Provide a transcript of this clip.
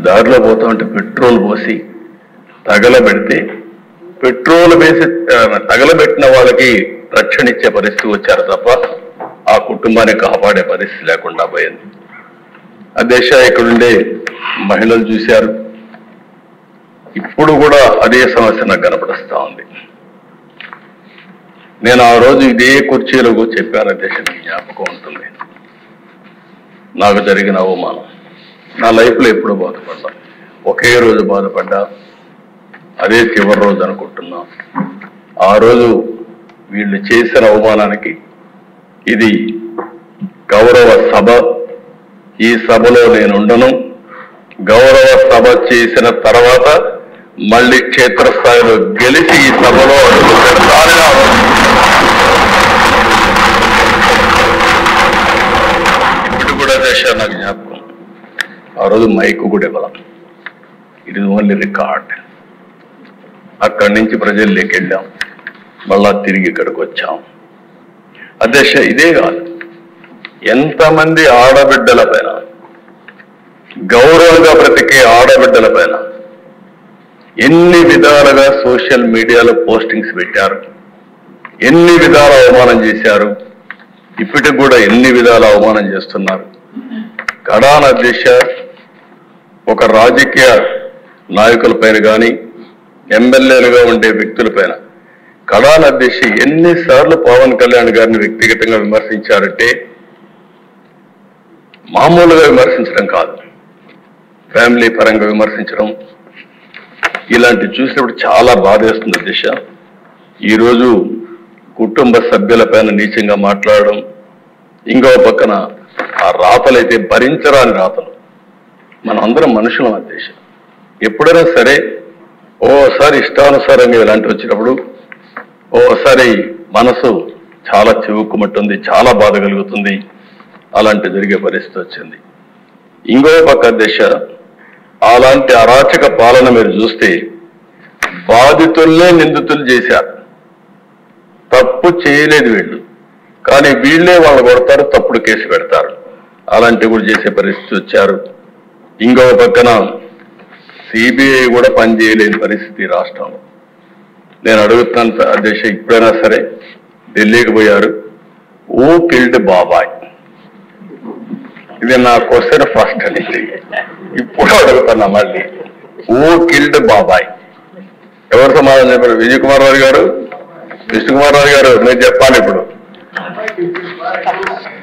దారిలో పోతా ఉంటే పెట్రోల్ పోసి తగలబెడితే పెట్రోల్ వేసి ఆ, తగలబెట్టిన వాళ్ళకి రక్షణ ఇచ్చే పరిస్థితి వచ్చారు తప్ప ఆ కుటుంబాన్ని కాపాడే పరిస్థితి లేకుండా పోయింది అధ్యక్ష ఇక్కడుండే మహిళలు చూశారు ఇప్పుడు కూడా అదే సమస్య నాకు కనపడుస్తా ఉంది నేను ఆ రోజు ఇదే కుర్చీలో కూర్చొని చెప్పాను అధ్యక్ష మీకు జ్ఞాపకం ఉంటుంది నాకు జరిగిన అవమానం నా లైఫ్లో ఎప్పుడు బాధపడ్డా ఒకే రోజు బాధపడ్డా అదే చివరి రోజు అనుకుంటున్నా ఆ రోజు వీళ్ళు చేసిన అవమానానికి ఇది గౌరవ సభ ఈ సభలో నేను ఉండను గౌరవ సభ చేసిన తర్వాత మళ్ళీ క్షేత్రస్థాయిలో గెలిచి ఈ సభలో అడుగు పెడతానని ఆ రోజు ఇప్పుడు కూడా దశ నాకు జ్ఞాపకం ఆ రోజు మైకు కూడా ఇవ్వాల ఇది ఓన్లీ రికార్డ్ అక్కడి నుంచి ప్రజల్లోకి వెళ్ళాం మళ్ళా తిరిగి ఇక్కడికి వచ్చాం అధ్యక్ష ఇదే కాదు ఎంతమంది ఆడబిడ్డల పైన గౌరవంగా బ్రతికే ఆడబిడ్డల పైన ఎన్ని విధాలుగా సోషల్ మీడియాలో పోస్టింగ్స్ పెట్టారు ఎన్ని విధాల అవమానం చేశారు ఇప్పటికి కూడా ఎన్ని విధాల అవమానం చేస్తున్నారు కడాన అధ్యక్ష ఒక రాజకీయ నాయకుల పైన కానీ ఎమ్మెల్యేలుగా ఉండే వ్యక్తుల పైన కడాన అధ్యక్ష ఎన్నిసార్లు పవన్ కళ్యాణ్ గారిని వ్యక్తిగతంగా విమర్శించారంటే మామూలుగా విమర్శించడం కాదు ఫ్యామిలీ పరంగా విమర్శించడం ఇలాంటి చూసినప్పుడు చాలా బాధేస్తుంది దిశ ఈరోజు కుటుంబ సభ్యులపైన నీచంగా మాట్లాడడం ఇంకో పక్కన ఆ రాతలైతే భరించరాని రాతలు మనం అందరం మనుషులం అధ్యక్ష ఎప్పుడైనా సరే ఓసారి ఇష్టానుసారంగా ఇలాంటి వచ్చినప్పుడు ఓసారి మనసు చాలా చివుక్కుమంటుంది చాలా బాధ కలుగుతుంది అలాంటి జరిగే పరిస్థితి వచ్చింది ఇంకో పక్క దిశ అలాంటి అరాచక పాలన మీరు చూస్తే బాధితుల్నే నిందితులు చేశారు తప్పు చేయలేదు వీళ్ళు కానీ వీళ్ళే వాళ్ళు కొడతారు తప్పుడు కేసు పెడతారు అలాంటివి కూడా చేసే పరిస్థితి వచ్చారు ఇంకో పక్కన సిబిఐ కూడా పనిచేయలేని పరిస్థితి ఈ రాష్ట్రంలో నేను అడుగుతున్నాను అధ్యక్ష ఇప్పుడైనా సరే ఢిల్లీకి పోయారు ఓ కిల్డ్ బాబాయ్ ఇది నా క్వశ్చన్ ఫస్ట్ నుంచి ఇప్పుడు అడుగుతున్నా మళ్ళీ ఓ కిల్డ్ బాబాయ్ ఎవరు సమాధానం చెప్పారు విజయ్ కుమార్ రావు గారు విష్ణు కుమార్ రావు గారు మీరు చెప్పాలి ఇప్పుడు